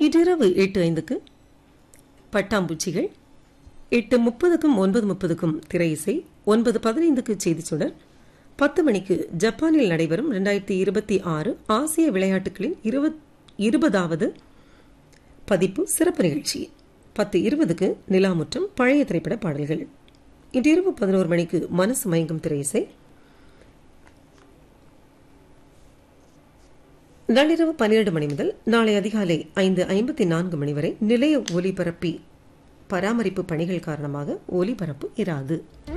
இன்றிரவு எட்டு ஐந்துக்கு பட்டாம்பூச்சிகள் எட்டு முப்பதுக்கும் ஒன்பது முப்பதுக்கும் திரை இசை ஒன்பது பதினைந்துக்கு செய்திச் சுடர் பத்து மணிக்கு ஜப்பானில் நடைபெறும் இரண்டாயிரத்தி இருபத்தி ஆறு ஆசிய விளையாட்டுகளின் இருபத் இருபதாவது பதிப்பு சிறப்பு நிகழ்ச்சி பத்து இருபதுக்கு நிலாமுற்றம் பழைய திரைப்பட பாடல்கள் இன்று இரவு பதினோரு மணிக்கு மனசு மயங்கும் திரை இசை நள்ளிரவு பன்னிரண்டு மணி முதல் நாளை அதிகாலை ஐந்து ஐம்பத்தி நான்கு மணி வரை நிலைய ஒலிபரப்பி பராமரிப்பு பணிகள் காரணமாக ஒலிபரப்பு இராது